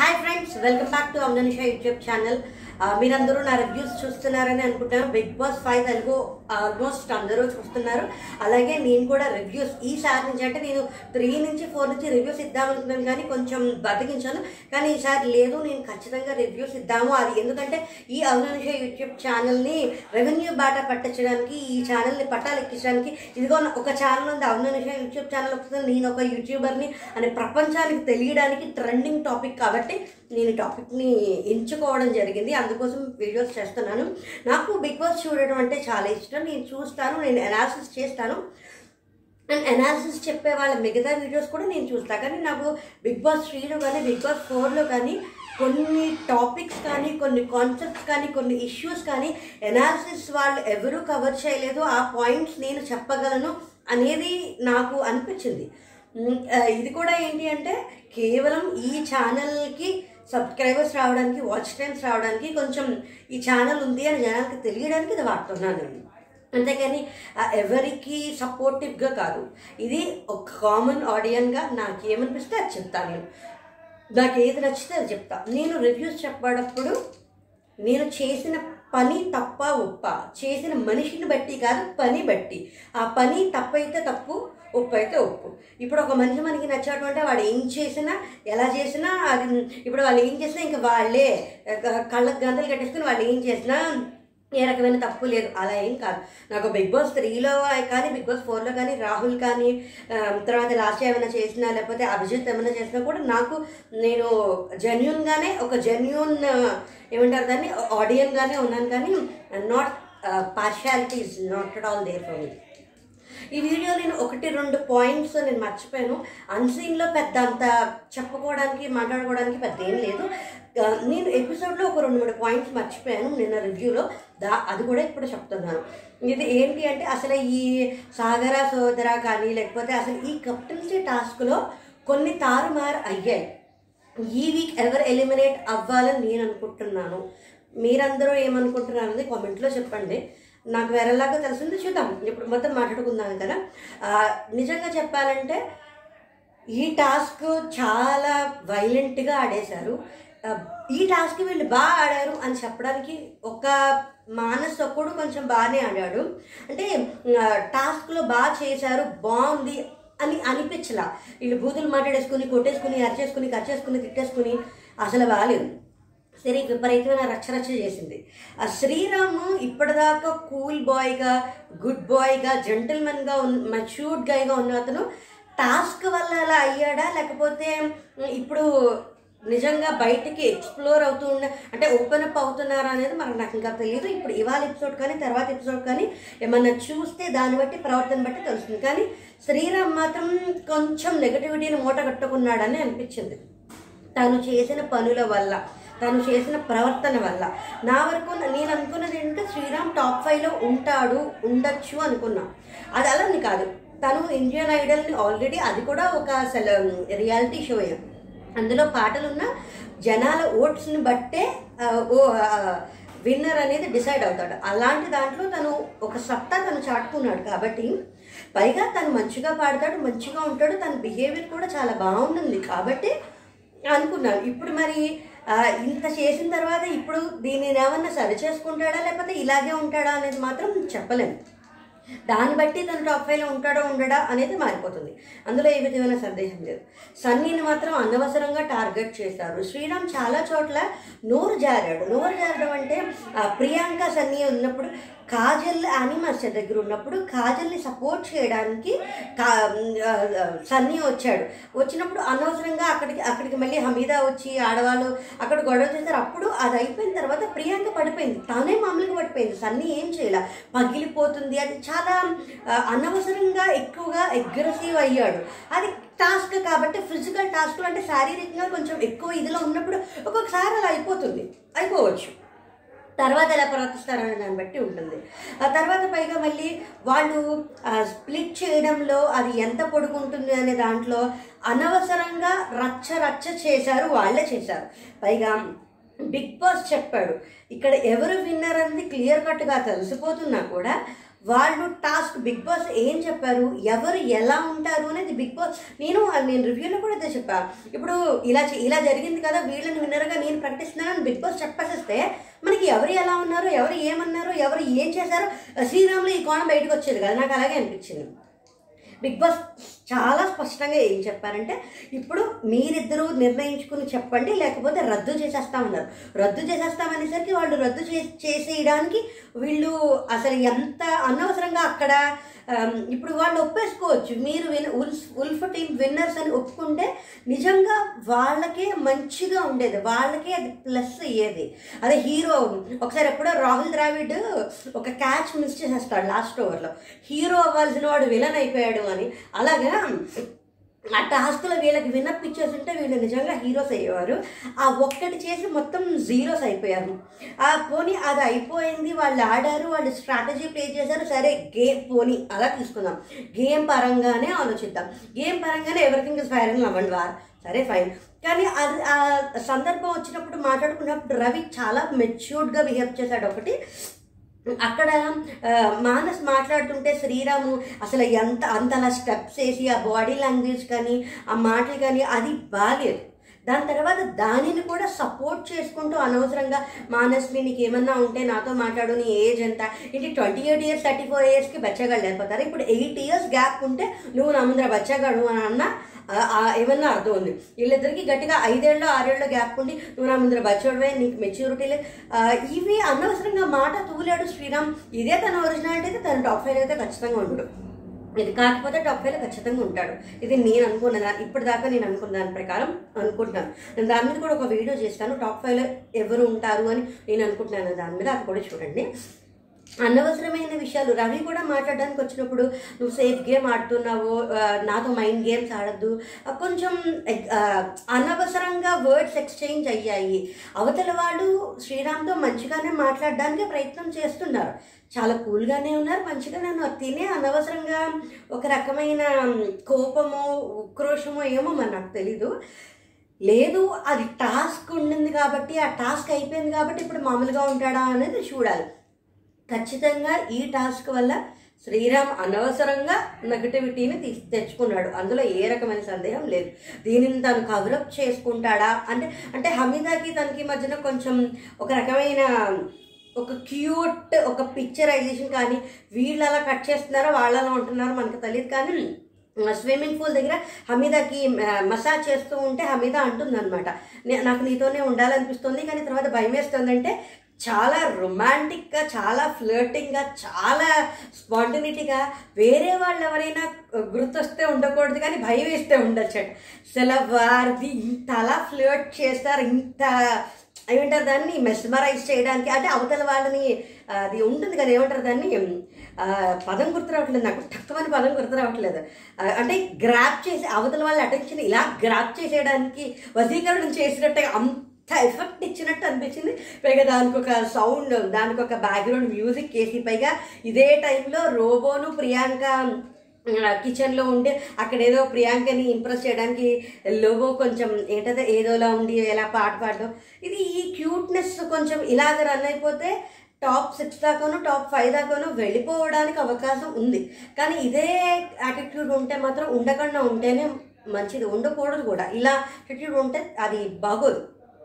hi friends welcome back to Amnanisha YouTube channel మీరందరూ నా reviews చూస్తున్నారని అనుకుంటున్నాను Bigg Boss five Telugu almost అందరూ చూస్తున్నారు అలాగే నేను కూడా రివ్యూస్ ఈసారి నుంచి అంటే నేను త్రీ నుంచి ఫోర్ నుంచి రివ్యూస్ ఇద్దామనుకున్నాను కానీ కొంచెం బతికించాను కానీ ఈసారి లేదు నేను ఖచ్చితంగా రివ్యూస్ ఇద్దాము అది ఎందుకంటే ఈ అమ్ననిష యూట్యూబ్ ఛానల్ని రెవెన్యూ బాట పట్టించడానికి ఈ ఛానల్ని పట్టాలెక్కించడానికి ఇదిగో నా- ఒక ఛానల్ ఉంది అమ్ననిష యూట్యూబ్ ఛానల్ వస్తుంది నేను ఒక యూట్యూబర్ని అనే ప్రపంచానికి తెలియడానికి ట్రెండింగ్ టాపిక్ కాబట్టి నేను ఈ టాపిక్ని ఎంచుకోవడం జరిగింది అందుకోసం వీడియోస్ చేస్తున్నాను నాకు బిగ్ బాస్ చూడడం అంటే చాలా ఇష్టం నేను చూస్తాను నేను అనాలిసిస్ చేస్తాను అండ్ అనాలిసిస్ చెప్పే వాళ్ళ మిగతా వీడియోస్ కూడా నేను చూస్తాను కానీ నాకు బిగ్ బాస్ త్రీలో కానీ బిగ్ బాస్ ఫోర్లో కానీ కొన్ని టాపిక్స్ కానీ కొన్ని కాన్సెప్ట్స్ కానీ కొన్ని ఇష్యూస్ కానీ అనాలిసిస్ వాళ్ళు ఎవరూ కవర్ చేయలేదు ఆ పాయింట్స్ నేను చెప్పగలను అనేది నాకు అనిపించింది మ్, ఆ, ఇది కూడా ఏంటి అంటే కేవలం ఈ ఛానల్కి సబ్స్క్రైబర్స్ రావడానికి వాచ్ టైమ్స్ రావడానికి కొంచెం ఈ ఛానల్ ఉంది అని జనానికి తెలియడానికి ఇది వాడుతున్నాను నేను అంతేగాని ఆ, ఎవరికి సపోర్టివ్గా కాదు ఇది ఒక కామన్ ఆడియన్గా నాకు ఏమనిపిస్తే అది చెప్తాను నేను నాకు ఏది నచ్చితే అది చెప్తా నేను రివ్యూస్ చెప్పేటప్పుడు నేను చేసిన పని తప్ప ఒప్ప చేసిన మనిషిని బట్టి కాదు పని బట్టి ఆ పని తప్పైతే తప్పు ఉప్పు అయితే ఉప్పు ఇప్పుడు ఒక మనిషి మనకి నచ్చాడు అంటే వాడు ఏం చేసినా ఎలా చేసినా అది ఇప్పుడు వాళ్ళు ఏం చేసినా ఇంకా వాళ్ళే ఆ, కళ్ళకు గంతలు కట్టేసుకుని వాళ్ళు ఏం చేసినా ఏ రకమైన తప్పు లేదు అలా ఏం కాదు నాకు బిగ్ బాస్ త్రీలో కానీ బిగ్ బాస్ ఫోర్లో కానీ రాహుల్ కానీ ఆ, తర్వాత లాస్ట్ ఏమైనా చేసినా లేకపోతే అభిజిత్ ఏమైనా చేసినా కూడా నాకు నేను జెన్యున్గానే ఒక జెన్యున్ ఏమంటారు దాన్ని ఆడియన్గానే ఉన్నాను కానీ not partiality is not at all there for me ఈ వీడియో నేను ఒకటి రెండు పాయింట్స్ నేను మర్చిపోయాను అన్సీన్లో పెద్ద అంత చెప్పుకోవడానికి మాట్లాడుకోవడానికి పెద్ద ఏం లేదు ఆ, నేను ఎపిసోడ్లో ఒక రెండు మూడు పాయింట్స్ మర్చిపోయాను నిన్న రివ్యూలో దా అది కూడా ఇప్పుడు చెప్తున్నాను ఇది ఏంటి అంటే అసలు ఈ సాగర సోదర కానీ లేకపోతే అసలు ఈ కెప్టెన్సీ టాస్క్లో కొన్ని తారుమారు అయ్యాయి ఈ వీక్ ఎవరు ఎలిమినేట్ అవ్వాలని నేను అనుకుంటున్నాను మీరందరూ ఏమనుకుంటున్నారు అనేది కామెంట్లో చెప్పండి నాకు వేరేలాగా తెలిసింది చూద్దాం ఇప్పుడు మొత్తం మాట్లాడుకుందాం కదా ఆ, నిజంగా చెప్పాలంటే ఈ టాస్క్ చాలా వైలెంట్గా ఆడేశారు ఆ, ఈ టాస్క్ వీళ్ళు బాగా ఆడారు అని చెప్పడానికి ఒక మానస్ ఒక్కడు కొంచెం బాగానే ఆడాడు అంటే ఆ, టాస్క్లో బాగా చేశారు బాగుంది అని అనిపించలా వీళ్ళు బూతులు మాట్లాడేసుకుని కొట్టేసుకుని అరిచేసుకుని కరిచేసుకుని తిట్టేసుకుని అసలు బాగాలేదు సరే విపరీతమైన రచ్చరచ్చ చేసింది ఆ శ్రీరాము ఇప్పటిదాకా కూల్ బాయ్గా గుడ్ బాయ్గా జెంటిల్మెన్గా ఉన్ మచ్యూర్డ్ గైగా ఉన్న అతను టాస్క్ వల్ల అలా అయ్యాడా లేకపోతే ఇప్పుడు నిజంగా బయటికి ఎక్స్ప్లోర్ అవుతూ ఉండ అంటే ఓపెన్ అప్ అవుతున్నారా అనేది మనకు నాకు ఇంకా తెలియదు ఇప్పుడు ఇవాళ ఎపిసోడ్ కానీ తర్వాత ఎపిసోడ్ కానీ ఏమన్నా చూస్తే దాన్ని బట్టి ప్రవర్తన బట్టి తెలుస్తుంది కానీ శ్రీరామ్ మాత్రం కొంచెం నెగటివిటీని మూట కట్టుకున్నాడని అనిపించింది తను చేసిన పనుల వల్ల తను చేసిన ప్రవర్తన వల్ల నా వరకు నేను అనుకున్నది ఏంటంటే శ్రీరామ్ టాప్ ఫైవ్లో ఉంటాడు ఉండొచ్చు అనుకున్నా అది అలా అని కాదు తను ఇండియన్ ఐడల్ని ఆల్రెడీ అది కూడా ఒక అసలు రియాలిటీ షోయే అందులో పాటలున్న జనాల ఓట్స్ని బట్టే ఆ, ఓ విన్నర్ అనేది డిసైడ్ అవుతాడు అలాంటి దాంట్లో తను ఒక సత్తా తను చాటుకున్నాడు కాబట్టి పైగా తను మంచిగా పాడతాడు మంచిగా ఉంటాడు తన బిహేవియర్ కూడా చాలా బాగుంటుంది కాబట్టి అనుకున్నాను ఇప్పుడు మరి ఆ, ఇంత చేసిన తర్వాత ఇప్పుడు దీనిని ఏమన్నా సరి చేసుకుంటాడా లేకపోతే ఇలాగే ఉంటాడా అనేది మాత్రం చెప్పలేము దాన్ని బట్టి తను టాప్ ఫైవ్లో ఉంటాడో ఉండడా అనేది మారిపోతుంది అందులో ఏ విధమైన సందేహం లేదు సన్నీని మాత్రం అనవసరంగా టార్గెట్ చేశారు శ్రీరామ్ చాలా చోట్ల నోరు జారాడు నోరు జారడం అంటే ఆ, ప్రియాంక సన్నీ ఉన్నప్పుడు కాజల్ యానిమాస్టర్ దగ్గర ఉన్నప్పుడు కాజల్ని సపోర్ట్ చేయడానికి కా ఆ, ఆ, సన్నీ వచ్చాడు వచ్చినప్పుడు అనవసరంగా అక్కడికి అక్కడికి మళ్ళీ హమీదా వచ్చి ఆడవాళ్ళు అక్కడ గొడవ చేశారు అప్పుడు అది అయిపోయిన తర్వాత ప్రియాంక పడిపోయింది తానే మామూలుగా పడిపోయింది సన్నీ ఏం చేయాల పగిలిపోతుంది అది చాలా ఆ, అనవసరంగా ఎక్కువగా అగ్రెసివ్ అయ్యాడు అది టాస్క్ కాబట్టి ఫిజికల్ టాస్క్ అంటే శారీరకంగా కొంచెం ఎక్కువ ఇదిలో ఉన్నప్పుడు ఒక్కొక్కసారి అలా అయిపోతుంది అయిపోవచ్చు తర్వాత ఎలా ప్రవర్తిస్తారనే దాన్ని బట్టి ఉంటుంది ఆ తర్వాత పైగా మళ్ళీ వాళ్ళు స్ప్లిట్ చేయడంలో అది ఎంత పొడుగుంటుంది అనే దాంట్లో అనవసరంగా రచ్చ రచ్చ చేశారు వాళ్ళే చేశారు పైగా బిగ్ బాస్ చెప్పాడు ఇక్కడ ఎవరు విన్నర్ అనేది క్లియర్ కట్గా తెలిసిపోతున్నా కూడా వాళ్ళు టాస్క్ బిగ్ బాస్ ఏం చెప్పారు ఎవరు ఎలా ఉంటారు అనేది బిగ్ బాస్ నేను నేను రివ్యూలో కూడా అదే చెప్పా ఇప్పుడు ఇలా చే- ఇలా జరిగింది కదా వీళ్ళని విన్నర్గా నేను ప్రకటిస్తున్నానని బిగ్ బాస్ చెప్పేసేస్తే మనకి ఎవరు ఎలా ఉన్నారు ఎవరు ఏమన్నారు ఎవరు ఏం చేశారు శ్రీరాములు ఈ కోణం బయటకు వచ్చేది కదా నాకు అలాగే అనిపించింది బిగ్ బాస్ చాలా స్పష్టంగా ఏం చెప్పారంటే ఇప్పుడు మీరిద్దరూ నిర్ణయించుకుని చెప్పండి లేకపోతే రద్దు చేసేస్తామన్నారు రద్దు చేసేస్తామనేసరికి వాళ్ళు రద్దు చే చేసేయడానికి వీళ్ళు అసలు ఎంత అనవసరంగా అక్కడ ఆమ్, ఇప్పుడు వాళ్ళు ఒప్పేసుకోవచ్చు మీరు win wolf wolf team winners అని ఒప్పుకుంటే నిజంగా వాళ్ళకే మంచిగా ఉండేది వాళ్ళకే అది ప్లస్ అయ్యేది అదే హీరో ఒకసారి ఎప్పుడో రాహుల్ ద్రావిడ్ ఒక క్యాచ్ మిస్ చేసేస్తాడు లాస్ట్ ఓవర్లో హీరో అవ్వాల్సిన వాడు విలన్ అయిపోయాడు అని అలాగా ఆ టాస్క్లో వీళ్ళకి విన్నప్ ఇచ్చేస్తుంటే వీళ్ళు నిజంగా హీరోస్ అయ్యేవారు ఆ ఒక్కటి చేసి మొత్తం జీరోస్ అయిపోయారు ఆ పోనీ అది అయిపోయింది వాళ్ళు ఆడారు వాళ్ళు స్ట్రాటజీ ప్లే చేశారు సరే గేమ్ పోనీ అలా తీసుకుందాం గేమ్ పరంగానే ఆలోచిద్దాం గేమ్ పరంగానే ఎవరిథింగ్ ఇస్ ఫైర్ అవ్వండి వార్ సరే ఫైన్ కానీ అది ఆ సందర్భం వచ్చినప్పుడు మాట్లాడుకున్నప్పుడు రవి చాలా మెచ్యూర్డ్గా బిహేవ్ చేశాడు ఒకటి అక్కడ ఆ, మానస్ మాట్లాడుతుంటే శ్రీరాము అసలు ఎంత అంతలా స్టెప్స్ వేసి ఆ బాడీ లాంగ్వేజ్ కానీ ఆ మాటలు కానీ అది బాగాలేదు దాని తర్వాత దానిని కూడా సపోర్ట్ చేసుకుంటూ అనవసరంగా మానస్ని నీకు ఏమన్నా ఉంటే నాతో మాట్లాడు నీ ఏజ్ ఎంత ఇంటి twenty eight years thirty four ఇయర్స్కి బచ్చగాళ్ళు అయిపోతారు ఇప్పుడు ఎయిట్ ఇయర్స్ గ్యాప్ ఉంటే నువ్వు నా ముందర బచ్చగాడు అని అన్నా ఆ- ఆ ఏమన్నా అర్థం ఉంది వీళ్ళిద్దరికి గట్టిగా ఐదేళ్ళు ఆరేళ్ళు గ్యాప్ ఉండి నువ్వు నా ముందర బచ్చోడవే నీకు మెచ్యూరిటీ లేదు ఆ, ఇవి అనవసరంగా మాట తూలాడు శ్రీరామ్ ఇదే తన ఒరిజినాలిటీ అయితే తన టాప్ ఫైవ్ అయితే ఖచ్చితంగా ఉండడు ఇది కాకపోతే టాప్ ఫైవ్లో ఖచ్చితంగా ఉంటాడు ఇది నేను అనుకున్న దాని ఇప్పటిదాకా నేను అనుకున్న దాని ప్రకారం అనుకుంటున్నాను నేను దాని మీద కూడా ఒక వీడియో చేస్తాను టాప్ ఫైవ్లో ఎవరు ఉంటారు అని నేను అనుకుంటున్నాను దాని మీద అది కూడా చూడండి అనవసరమైన విషయాలు రవి కూడా మాట్లాడడానికి వచ్చినప్పుడు నువ్వు సేఫ్ గేమ్ ఆడుతున్నావు ఆ, నాతో మైండ్ గేమ్స్ ఆడద్దు ఆ, కొంచెం ఆ, అనవసరంగా వర్డ్స్ ఎక్స్చేంజ్ అయ్యాయి అవతల వాళ్ళు శ్రీరామ్తో మంచిగానే మాట్లాడడానికి ప్రయత్నం చేస్తున్నారు చాలా కూల్గానే ఉన్నారు మంచిగానే ఉన్నారు తినే అనవసరంగా ఒక రకమైన కోపమో ఉక్రోషమో ఏమో మరి నాకు తెలీదు లేదు అది టాస్క్ ఉండింది కాబట్టి ఆ టాస్క్ అయిపోయింది కాబట్టి ఇప్పుడు మామూలుగా ఉంటాడా అనేది చూడాలి ఖచ్చితంగా ఈ టాస్క్ వల్ల శ్రీరామ్ అనవసరంగా నెగటివిటీని తీసి తెచ్చుకున్నాడు అందులో ఏ రకమైన సందేహం లేదు దీనిని తను కవరప్ చేసుకుంటాడా అంటే అంటే హమీదాకి తనకి మధ్యన కొంచెం ఒక రకమైన ఒక క్యూట్ ఒక పిక్చరైజేషన్ కానీ వీళ్ళు అలా కట్ చేస్తున్నారో వాళ్ళు అలా ఉంటున్నారో మనకు తెలియదు కానీ స్విమ్మింగ్ పూల్ దగ్గర హమీదాకి మసాజ్ చేస్తూ ఉంటే హమీదా అంటుందన్నమాట "నే- నాకు నీతోనే ఉండాలనిపిస్తుంది కానీ తర్వాత భయం వేస్తుందంటే చాలా రొమాంటిక్గా చాలా ఫ్లర్టింగ్గా చాలా స్పాంటినిటీగా వేరే వాళ్ళు ఎవరైనా గుర్తొస్తే ఉండకూడదు కానీ భయం వేస్తే ఉండొచ్చట అసలు వారిది ఇంతలా ఫ్లర్ట్ చేస్తారు ఇంత ఏమంటారు దాన్ని మెస్మరైజ్ చేయడానికి అంటే అవతల వాళ్ళని ఆ, అది ఉంటుంది కదా ఏమంటారు దాన్ని ఆ, పదం గుర్తు రావట్లేదు నాకు తక్కువని పదం గుర్తు రావట్లేదు ఆ, అంటే గ్రాప్ చేసి అవతల వాళ్ళ అటెన్షన్ ఇలా గ్రాప్ చేసేయడానికి వశీకరణం చేసినట్టుగా అంత ఎఫెక్ట్ ఇచ్చినట్టు అనిపించింది పైగా దానికి ఒక సౌండ్ దానికి ఒక బ్యాక్గ్రౌండ్ మ్యూజిక్ వేసి పైగా ఇదే టైంలో రోబోను ప్రియాంక కిచెన్లో ఉండి అక్కడ ఏదో ప్రియాంకని ఇంప్రెస్ చేయడానికి లోగో కొంచెం ఏంటంటే ఏదోలా ఉండి ఎలా పాట పాడడం ఇది ఈ క్యూట్నెస్ కొంచెం ఇలాగ రన్ అయిపోతే టాప్ సిక్స్ దాకాను టాప్ ఫైవ్ దాకాను వెళ్ళిపోవడానికి అవకాశం ఉంది కానీ ఇదే యాటిట్యూడ్ ఉంటే మాత్రం ఉండకుండా ఉంటేనే మంచిది ఉండకూడదు కూడా ఇలా యాటిట్యూడ్ ఉంటే అది బాగోదు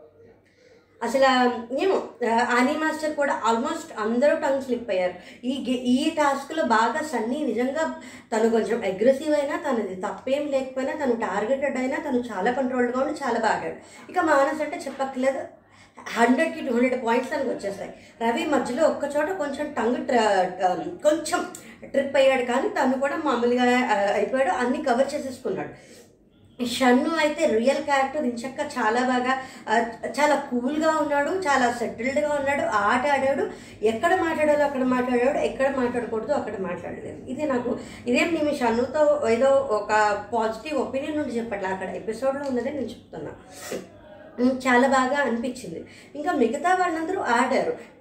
అసలు ఏమో ఆనీ మాస్టర్ కూడా ఆల్మోస్ట్ అందరూ టంగ్ స్లిప్ అయ్యారు ఈ గే- ఈ టాస్క్లో బాగా సన్నీ నిజంగా తను కొంచెం అగ్రెసివ్ అయినా తనది తప్పేం లేకపోయినా తను టార్గెటెడ్ అయినా తను చాలా కంట్రోల్డ్గా ఉండి చాలా బాగాడు ఇక మానస్ అంటే చెప్పక్కర్లేదు హండ్రెడ్కి టూ హండ్రెడ్ పాయింట్స్ తనకు వచ్చేస్తాయి రవి మధ్యలో ఒక్క చోట కొంచెం టంగ్ ట్ర- కొంచెం ట్రిప్ అయ్యాడు కానీ తను కూడా మామూలుగా ఆ, అయిపోయాడు అన్ని కవర్ చేసేసుకున్నాడు షన్ను అయితే రియల్ క్యారెక్టర్ ఇంచక్క చాలా బాగా ఆ, చాలా కూల్గా ఉన్నాడు చాలా సెటిల్డ్గా ఉన్నాడు ఆట ఆడాడు ఎక్కడ మాట్లాడాలో అక్కడ మాట్లాడాడు ఎక్కడ మాట్లాడకూడదు అక్కడ మాట్లాడలేదు ఇది నాకు ఇదేం నేను షన్నుతో ఏదో ఒక పాజిటివ్ ఒపీనియన్ నుండి చెప్పట్లే అక్కడ ఎపిసోడ్లో ఉన్నదే నేను చెప్తున్నా ఉమ్, చాలా బాగా అనిపించింది ఇంకా మిగతా వాళ్ళందరూ ఆడారు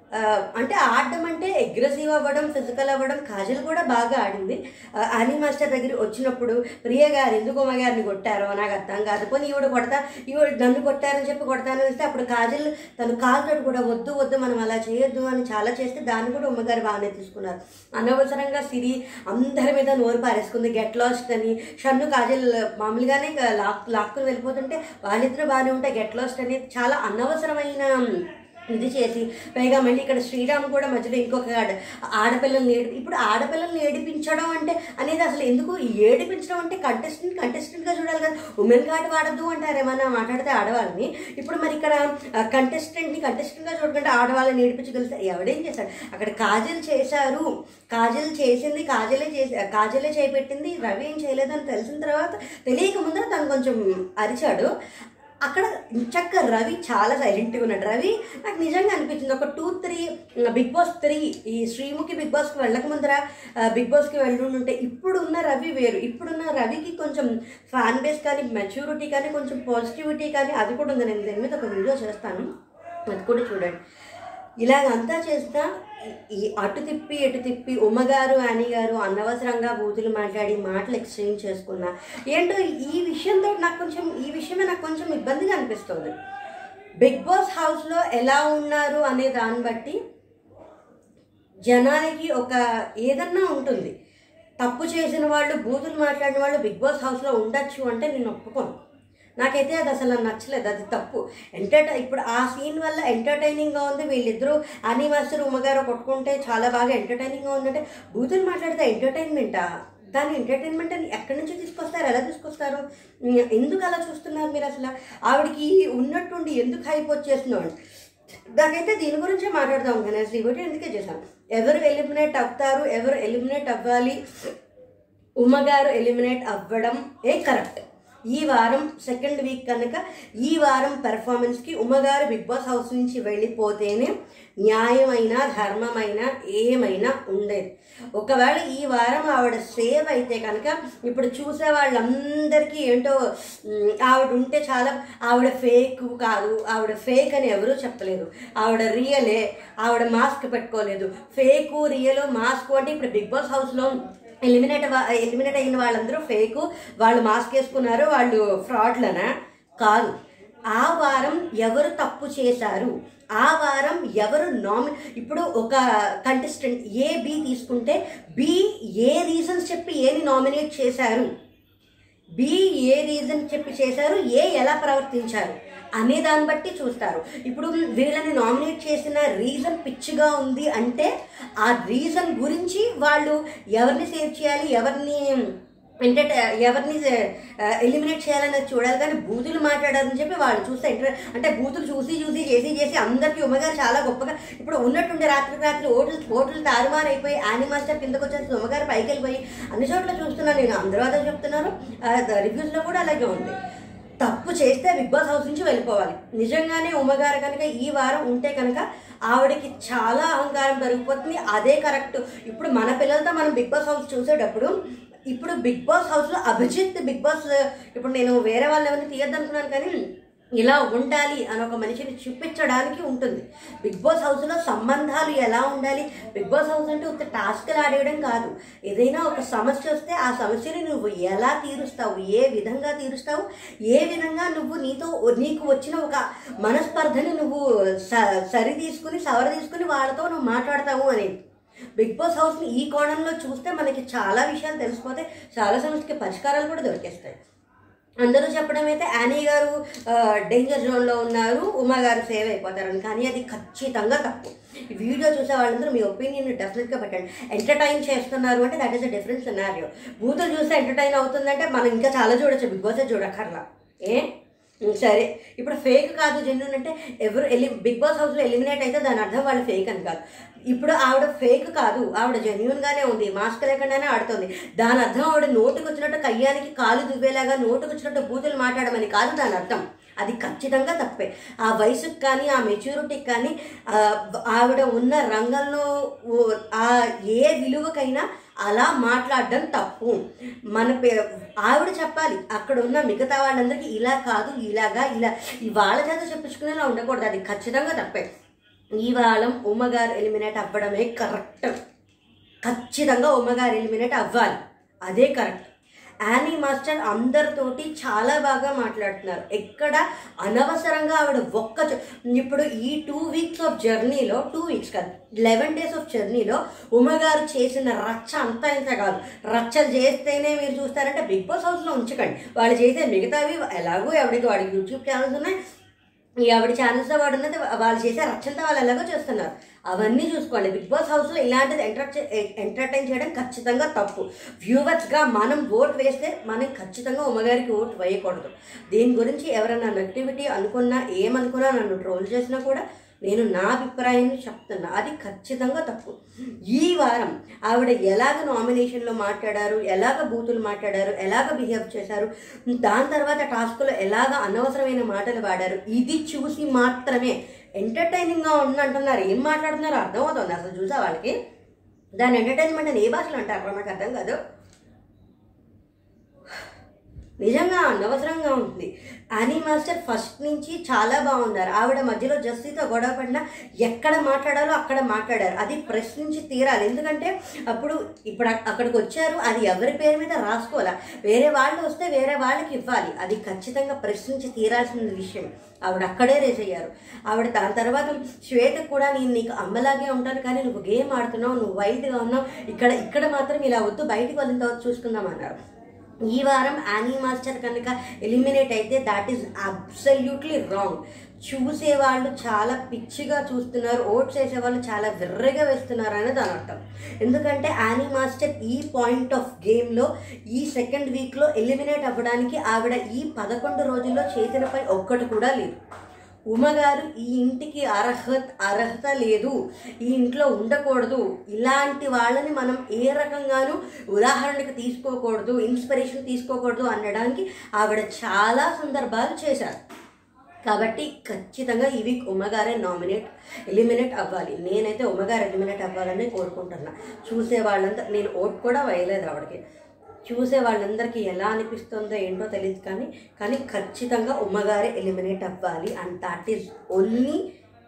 ఆ, అంటే ఆడడం అంటే అగ్రెసివ్ అవ్వడం ఫిజికల్ అవ్వడం కాజల్ కూడా బాగా ఆడింది ఆ, అనీ మాస్టర్ దగ్గర వచ్చినప్పుడు ప్రియ గారు ఎందుకు ఉమ్మ గారిని కొట్టారో నాకు అర్థం కాదు పోనీ ఈవిడ కొడతా ఈవిడ నన్ను కొట్టారని చెప్పి కొడతానని వస్తే అప్పుడు కాజల్ తను కాలుతో కూడా వద్దు వద్దు మనం అలా చేయొద్దు అని చాలా చేస్తే దాన్ని కూడా ఉమ్మగారు బాగానే తీసుకున్నారు అనవసరంగా సిరి అందరి మీద నోరు పారేసుకుంది గెట్ లాస్ట్ అని షన్ను కాజల్ మామూలుగానే ఇక లాక్ లాక్కుని వెళ్ళిపోతుంటే వాళ్ళిద్దరూ బాగానే ఉంటాయి గెట్ లాస్ట్ అనేది చాలా అనవసరమైన ఇది చేసి పైగా మళ్ళీ ఇక్కడ శ్రీరామ్ కూడా మధ్యలో ఇంకొక ఆడ- ఆడపిల్లల్ని ఏడి ఇప్పుడు ఆడపిల్లల్ని ఏడిపించడం అంటే అనేది అసలు ఎందుకు ఈ ఏడిపించడం అంటే కంటెస్టెంట్ కంటెస్టెంట్గా చూడాలి కదా ఉమెన్ కార్డ్ వాడద్దు అంటారు ఏమన్నా మాట్లాడితే ఆడవాళ్ళని ఇప్పుడు మరి ఇక్కడ కంటెస్టెంట్ని కంటెస్టెంట్గా చూడకుండా ఆడవాళ్ళని ఏడిపించగలిస్తే ఎవడేం చేశాడు అక్కడ కాజల్ చేశారు కాజల్ చేసింది కాజలే చేసి కాజలే చేపెట్టింది రవి ఏం చేయలేదని తెలిసిన తర్వాత తెలియక ముందర తను కొంచెం అరిచాడు అక్కడ చక్క రవి చాలా సైలెంట్గా ఉన్నాడు రవి నాకు నిజంగా అనిపించింది ఒక two three Bigg Boss three ఈ శ్రీముఖి బిగ్ బాస్కి వెళ్ళక ముందర ఆ, బిగ్ బాస్కి వెళ్ళుంటే ఇప్పుడున్న రవి వేరు ఇప్పుడున్న రవికి కొంచెం ఫ్యాన్ బేస్ కానీ మెచ్యూరిటీ కానీ కొంచెం పాజిటివిటీ కానీ అది కూడా ఉంది నేను దీని మీద ఒక వీడియో చేస్తాను అది కూడా చూడండి ఇలాగంతా చేసినా ఈ- ఈ అటు తిప్పి ఎటు తిప్పి ఉమ్మగారు అని గారు అనవసరంగా బూతులు మాట్లాడి మాటలు ఎక్స్చేంజ్ చేసుకున్నా ఏంటో ఈ విషయంతో నాకు కొంచెం ఈ విషయమే నాకు కొంచెం ఇబ్బందిగా అనిపిస్తుంది బిగ్ బాస్ హౌస్లో ఎలా ఉన్నారు అనే దాన్ని బట్టి జనానికి ఒక ఏదన్నా ఉంటుంది తప్పు చేసిన వాళ్ళు బూతులు మాట్లాడిన వాళ్ళు బిగ్ బాస్ హౌస్లో ఉండొచ్చు అంటే నేను ఒప్పుకోను నాకైతే అది అసలు నచ్చలేదు అది తప్పు ఎంటర్టై ఇప్పుడు ఆ సీన్ వల్ల ఎంటర్టైనింగ్గా ఉంది వీళ్ళిద్దరూ అని మాస్టర్ ఉమ్మగారు కొట్టుకుంటే చాలా బాగా ఎంటర్టైనింగ్గా ఉందంటే బూతులు మాట్లాడితే ఎంటర్టైన్మెంటా దాని ఎంటర్టైన్మెంట్ అని ఎక్కడి నుంచి తీసుకొస్తారు ఎలా తీసుకొస్తారు ఉమ్, ఎందుకు అలా చూస్తున్నారు మీరు అసలు ఆవిడకి ఉన్నట్టుండి ఎందుకు హైప్ వచ్చేస్తున్నాడు నాకైతే దీని గురించే మాట్లాడదాం కానీ అసలు ఇవన్నీ ఎందుకే చేశాను ఎవరు ఎలిమినేట్ అవుతారు ఎవరు ఎలిమినేట్ అవ్వాలి ఉమ్మగారు ఎలిమినేట్ అవ్వడం ఏ కరెక్ట్ ఈ వారం సెకండ్ వీక్ కనుక ఈ వారం పెర్ఫార్మెన్స్కి ఉమ్మగారు బిగ్ బాస్ హౌస్ నుంచి వెళ్ళిపోతేనే న్యాయమైన ధర్మమైన ఏమైనా ఉండేది ఒకవేళ ఈ వారం ఆవిడ సేవ్ అయితే కనుక ఇప్పుడు చూసే వాళ్ళందరికీ ఏంటో మ్, ఆవిడ ఉంటే చాలా ఆవిడ ఫేక్ కాదు ఆవిడ ఫేక్ అని ఎవరూ చెప్పలేదు ఆవిడ రియలే ఆవిడ మాస్క్ పెట్టుకోలేదు ఫేకు రియల్ మాస్క్ అంటే ఇప్పుడు బిగ్ బాస్ హౌస్లో ఎలిమినేట్ ఎలిమినేట్ అయిన వాళ్ళందరూ ఫేకు వాళ్ళు మాస్క్ వేసుకున్నారు వాళ్ళు ఫ్రాడ్లనా కాదు ఆ వారం ఎవరు తప్పు చేశారు ఆ వారం ఎవరు నామి ఇప్పుడు ఒక కంటెస్టెంట్ ఏ బి తీసుకుంటే బి ఏ రీజన్స్ చెప్పి ఏని నామినేట్ చేశారు బి ఏ రీజన్ చెప్పి చేశారు ఏ ఎలా ప్రవర్తించారు అనే దాన్ని బట్టి చూస్తారు ఇప్పుడు వీళ్ళని నామినేట్ చేసిన రీజన్ పిచ్చిగా ఉంది అంటే ఆ రీజన్ గురించి వాళ్ళు ఎవరిని సేవ్ చేయాలి ఎవరిని ఎంటర్టై ఎవరిని ఎలిమినేట్ చేయాలనేది చూడాలి కానీ బూతులు మాట్లాడారని చెప్పి వాళ్ళు చూస్తే ఇంటర్ అంటే బూతులు చూసి చూసి చేసి చేసి అందరికీ ఉమ్మగారు చాలా గొప్పగా ఇప్పుడు ఉన్నట్టుండే రాత్రికి రాత్రి ఓట్లు ఓట్లు తారుమారు అయిపోయి యానీ మాస్టర్ కిందకు వచ్చేసి ఉమ్మగారు పైకి వెళ్ళిపోయి అన్ని చోట్ల చూస్తున్నాను నేను అందరూ అదే చెప్తున్నారు రివ్యూస్లో కూడా అలాగే ఉంది తప్పు చేస్తే బిగ్ బాస్ హౌస్ నుంచి వెళ్ళిపోవాలి నిజంగానే ఉమ్మగారు కనుక ఈ వారం ఉంటే కనుక ఆవిడకి చాలా అహంకారం పెరిగిపోతుంది అదే కరెక్ట్ ఇప్పుడు మన పిల్లలతో మనం బిగ్ బాస్ హౌస్ చూసేటప్పుడు ఇప్పుడు బిగ్ బాస్ హౌస్లో అభిజిత్ బిగ్ బాస్ ఇప్పుడు నేను వేరే వాళ్ళని ఎవరిని తీయద్దనుకున్నాను కానీ ఇలా ఉండాలి అని ఒక మనిషిని చూపించడానికి ఉంటుంది బిగ్ బాస్ హౌస్లో సంబంధాలు ఎలా ఉండాలి బిగ్ బాస్ హౌస్ అంటే ఒక టాస్క్లు ఆడేయడం కాదు ఏదైనా ఒక సమస్య వస్తే ఆ సమస్యని నువ్వు ఎలా తీరుస్తావు ఏ విధంగా తీరుస్తావు ఏ విధంగా నువ్వు నీతో నీకు వచ్చిన ఒక మనస్పర్ధని నువ్వు స- సరి తీసుకుని సవర తీసుకుని వాళ్ళతో నువ్వు మాట్లాడతావు అనేది బిగ్ బాస్ హౌస్ని ఈ కోణంలో చూస్తే మనకి చాలా విషయాలు తెలిసిపోతే చాలా సమస్యకి పరిష్కారాలు కూడా దొరికేస్తాయి అందరూ చెప్పడం అయితే యానీ గారు డేంజర్ జోన్లో ఉన్నారు ఉమా గారు సేవ్ అయిపోతారని కానీ అది ఖచ్చితంగా తప్పు ఈ వీడియో చూసే వాళ్ళందరూ మీ ఒపీనియన్ డెఫినెట్గా పెట్టండి ఎంటర్టైన్ చేస్తున్నారు అంటే that is a different scenario బూతులు చూస్తే ఎంటర్టైన్ అవుతుందంటే మనం ఇంకా చాలా చూడొచ్చు బిగ్ బాస్ చూడక్కర్లా ఏ ఉమ్, సరే ఇప్పుడు ఫేక్ కాదు జెన్యున్ అంటే ఎవరు ఎలి బిగ్ బాస్ హౌస్లో ఎలిమినేట్ అయితే దాని అర్థం వాళ్ళు ఫేక్ అని కాదు ఇప్పుడు ఆవిడ ఫేక్ కాదు ఆవిడ జెన్యున్ గానే ఉంది మాస్క్ లేకుండానే ఆడుతుంది దాని అర్థం ఆవిడ నోటుకు వచ్చినట్టు కయ్యానికి కాలు దువ్వేలాగా నోటుకు వచ్చినట్టు బూతులు మాట్లాడమని కాదు దాని అర్థం అది ఖచ్చితంగా తప్పే ఆ వయసుకి కానీ ఆ మెచ్యూరిటీకి కానీ ఆ, ఆవిడ ఉన్న రంగంలో ఓ- ఆ ఏ విలువకైనా అలా మాట్లాడడం తప్పు మన పే- ఆవిడ చెప్పాలి అక్కడ ఉన్న మిగతా వాళ్ళందరికీ ఇలా కాదు ఇలాగా ఇలా ఈ వాళ్ళ చేత చెప్పించుకునేలా ఉండకూడదు అది ఖచ్చితంగా తప్పే ఈ వారం ఉమ్మగారు ఎలిమినేట్ అవ్వడమే కరెక్ట్ ఖచ్చితంగా ఉమ్మగారు ఎలిమినేట్ అవ్వాలి అదే కరెక్ట్ యానీ మాస్టర్ అందరితోటి చాలా బాగా మాట్లాడుతున్నారు ఎక్కడ అనవసరంగా ఆవిడ ఒక్క చో- ఇప్పుడు ఈ టూ వీక్స్ ఆఫ్ జర్నీలో టూ వీక్స్ కాదు లెవెన్ డేస్ ఆఫ్ జర్నీలో ఉమ్మగారు చేసిన రచ్చ అంతా ఇంత కాదు రచ్చలు చేస్తేనే మీరు చూస్తారంటే బిగ్ బాస్ హౌస్లో ఉంచకండి వాళ్ళు చేసే మిగతావి ఎలాగో ఎవరికి వాడికి యూట్యూబ్ ఛానల్స్ ఉన్నాయి ఈ ఆవిడ ఛానల్స్లో వాడు ఉన్నది వాళ్ళు చేసే రచ్చంతా వాళ్ళు ఎలాగో చేస్తున్నారు అవన్నీ చూసుకోండి బిగ్ బాస్ హౌస్లో ఇలాంటిది ఎంటర్ ఎంటర్టైన్ చేయడం ఖచ్చితంగా తప్పు వ్యూవర్స్గా మనం ఓట్ వేస్తే మనం ఖచ్చితంగా ఉమ్మగారికి ఓట్ వేయకూడదు దీని గురించి ఎవరైనా నెగిటివిటీ అనుకున్నా ఏమనుకున్నా నన్ను ట్రోల్ చేసినా కూడా నేను నా అభిప్రాయాన్ని చెప్తున్నా అది ఖచ్చితంగా తప్పు ఈ వారం ఆవిడ ఎలాగ నామినేషన్లో మాట్లాడారు ఎలాగ బూతులు మాట్లాడారు ఎలాగ బిహేవ్ చేశారు దాని తర్వాత టాస్క్లో ఎలాగ అనవసరమైన మాటలు వాడారు ఇది చూసి మాత్రమే ఎంటర్టైనింగ్గా ఉంది అంటున్నారు ఏం మాట్లాడుతున్నారో అర్థమవుతుంది అసలు చూసా వాళ్ళకి దాని ఎంటర్టైన్మెంట్ అని ఏ భాషలో అంటారు నాకు అర్థం కాదు నిజంగా అనవసరంగా ఉంది యానీ మాస్టర్ ఫస్ట్ నుంచి చాలా బాగున్నారు ఆవిడ మధ్యలో జస్సీతో గొడవ పడినా ఎక్కడ మాట్లాడాలో అక్కడ మాట్లాడారు అది ప్రెస్ నుంచి తీరాలి ఎందుకంటే అప్పుడు ఇప్పుడు అక్- అక్కడికి వచ్చారు అది ఎవరి పేరు మీద రాసుకోవాలా వేరే వాళ్ళు వస్తే వేరే వాళ్ళకి ఇవ్వాలి అది ఖచ్చితంగా ప్రెస్ నుంచి తీరాల్సిన విషయం ఆవిడ అక్కడే రేజ్ అయ్యారు ఆవిడ దాని తర్వాత శ్వేత కూడా నేను నీకు అమ్మలాగే ఉంటాను కానీ నువ్వు గేమ్ ఆడుతున్నావు నువ్వు వైట్గా ఉన్నావు ఇక్కడ ఇక్కడ మాత్రం ఇలా వద్దు బయటికి వెళ్ళిన తర్వాత చూసుకుందాం అన్నారు ఈ వారం యానీ మాస్టర్ కనుక ఎలిమినేట్ అయితే దాట్ ఈస్ అబ్సల్యూట్లీ రాంగ్ చూసేవాళ్ళు చాలా పిచ్చిగా చూస్తున్నారు ఓట్స్ వేసేవాళ్ళు చాలా విర్రగా వేస్తున్నారు అనేది దాని అర్థం ఎందుకంటే యానీ మాస్టర్ ఈ పాయింట్ ఆఫ్ గేమ్లో ఈ సెకండ్ వీక్లో ఎలిమినేట్ అవ్వడానికి ఆవిడ ఈ పదకొండు రోజుల్లో చేసిన పని ఒక్కటి కూడా లేదు ఉమగారు ఈ ఇంటికి అర్హత అర్హత లేదు ఈ ఇంట్లో ఉండకూడదు ఇలాంటి వాళ్ళని మనం ఏ రకంగానూ ఉదాహరణకు తీసుకోకూడదు ఇన్స్పిరేషన్ తీసుకోకూడదు అనడానికి ఆవిడ చాలా సందర్భాలు చేశారు కాబట్టి ఖచ్చితంగా ఈ వీక్ ఉమ్మగారే నామినేట్ ఎలిమినేట్ అవ్వాలి నేనైతే ఉమ్మగారు ఎలిమినేట్ అవ్వాలని కోరుకుంటున్నా చూసే వాళ్ళంతా నేను ఓట్ కూడా వేయలేదు ఆవిడకి చూసే వాళ్ళందరికీ ఎలా అనిపిస్తుందో ఏంటో తెలియదు కానీ కానీ ఖచ్చితంగా ఉమ్మగారే ఎలిమినేట్ అవ్వాలి and that is only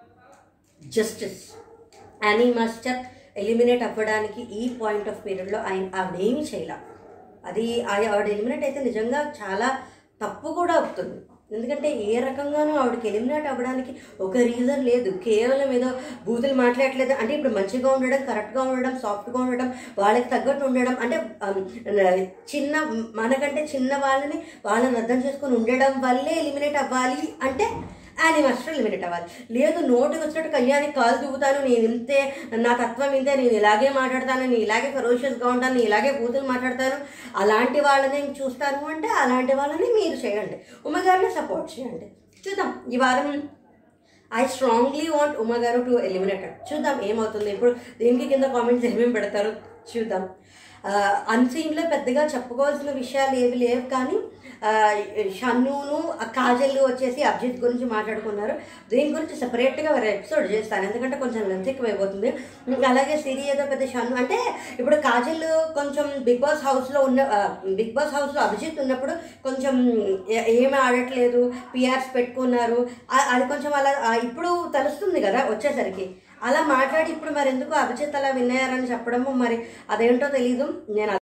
justice Anee master eliminate అవ్వడానికి ఈ పాయింట్ ఆఫ్ పీరియడ్లో ఆయన ఆవిడేమీ చేయలే అది ఆ- ఆవిడ ఎలిమినేట్ అయితే నిజంగా చాలా తప్పు కూడా అవుతుంది ఎందుకంటే ఏ రకంగానూ ఆవిడకి ఎలిమినేట్ అవ్వడానికి ఒక రీజన్ లేదు కేవలం ఏదో బూతులు మాట్లాడలేదు అంటే ఇప్పుడు మంచిగా ఉండడం కరెక్ట్గా ఉండడం సాఫ్ట్గా ఉండడం వాళ్ళకి తగ్గట్టు ఉండడం అంటే um, చిన్న మనకంటే చిన్న వాళ్ళని వాళ్ళని అర్థం చేసుకొని ఉండడం వల్లే ఎలిమినేట్ అవ్వాలి అంటే యానీ మాస్టర్ ఎలిమినేట్ అవ్వాలి లేదు నోటికి వచ్చినట్టు కళ్యాణి కాలు దువ్వుతాను నేను ఇంతే నా తత్వం ఇంతే నేను ఇలాగే మాట్లాడతాను నేను ఇలాగే ఫెరోషియస్గా ఉంటాను నేను ఇలాగే బూతులు మాట్లాడతాను అలాంటి వాళ్ళని చూస్తాను అంటే అలాంటి వాళ్ళని మీరు చేయండి ఉమ్మగారిని సపోర్ట్ చేయండి చూద్దాం ఈ వారం ఐ స్ట్రాంగ్లీ వాంట్ ఉమ్మగారు టు ఎలిమినేటెడ్ చూద్దాం ఏమవుతుంది ఇప్పుడు దీనికి కింద కామెంట్స్ ఏమేమి పెడతారో చూద్దాం అన్సీన్లో పెద్దగా చెప్పుకోవాల్సిన విషయాలు ఏవి లేవు కానీ ఆ, షన్నును ఆ కాజల్ వచ్చేసి అభిజిత్ గురించి మాట్లాడుకున్నారు దీని గురించి సెపరేట్గా వేరే ఎపిసోడ్ చేస్తాను ఎందుకంటే కొంచెం లెంత్ ఎక్కువ అయిపోతుంది ఇంకా అలాగే సిరి ఏదో పెద్ద షన్ను అంటే ఇప్పుడు కాజల్ కొంచెం బిగ్ బాస్ హౌస్లో ఉన్న ఆ, బిగ్ బాస్ హౌస్లో అభిజిత్ ఉన్నప్పుడు కొంచెం ఏ- ఏమీ ఆడట్లేదు పిఆర్స్ పెట్టుకున్నారు ఆ- అది కొంచెం అలా ఆ, ఇప్పుడు తెలుస్తుంది కదా వచ్చేసరికి అలా మాట్లాడి ఇప్పుడు మరి ఎందుకు అభిజిత్ అలా విన్నారని చెప్పడము మరి అదేంటో తెలీదు నేను